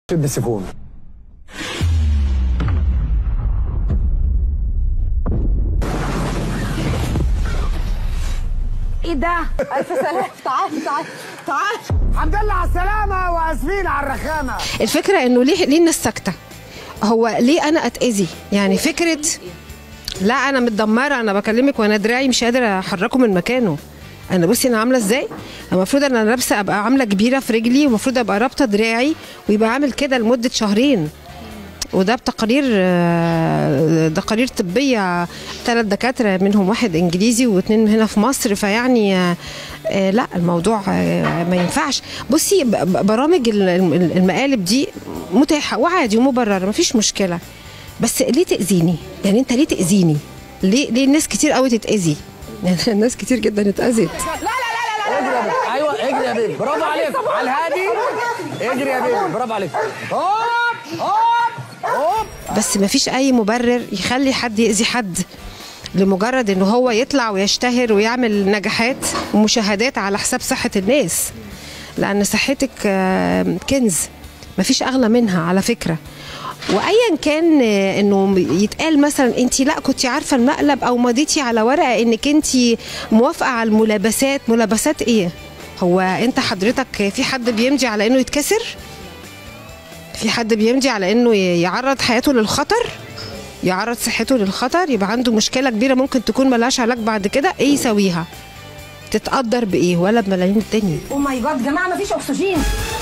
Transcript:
السيفون ايه ده؟ الف سلامة تعال تعال تعال الحمد لله على السلامة واسفين على الرخامة الفكره انه ليه ليه الناس ساكته هو ليه انا اتاذي يعني فكره لا انا متدمره انا بكلمك وانا دراعي مش قادره احركه من مكانه انا بصي انا عامله ازاي المفروض ان انا لابسه ابقى عامله كبيره في رجلي ومفروض ابقى رابطه دراعي ويبقى عامل كده لمده شهرين وده بتقارير آه، تقارير طبيه ثلاث دكاتره منهم واحد انجليزي واثنين هنا في مصر فيعني آه، آه، لا الموضوع آه، ما ينفعش بصي ب- ب- برامج ال- ال- المقالب دي متاحه وعادي ومبرره ما فيش مشكله بس ليه تاذيني يعني انت ليه تاذيني ليه ليه الناس كتير قوي تتاذي يعني الناس كتير جدا اتاذت اجري يا بيبي ايوه اجري يا بيبي برافو عليك على الهادي اجري يا بيبي برافو عليك هوب هوب هوب بس ما فيش اي مبرر يخلي حد يأذي حد لمجرد ان هو يطلع ويشتهر ويعمل نجاحات ومشاهدات على حساب صحة الناس لان صحتك آه، كنز ما فيش اغلى منها على فكرة وايا كان آه، انه يتقال مثلا انت لا كنت عارفه المقلب او مضيتي على ورقه انك انت موافقه على الملابسات ملابسات ايه هو انت حضرتك في حد بيمضي على انه يتكسر في حد بيمضي على انه ي- يعرض حياته للخطر يعرض صحته للخطر يبقى عنده مشكله كبيره ممكن تكون ملهاش علاج بعد كده ايه يسويها تتقدر بايه ولا بملايين الدنيا او ماي جاد جماعة مفيش اكسجين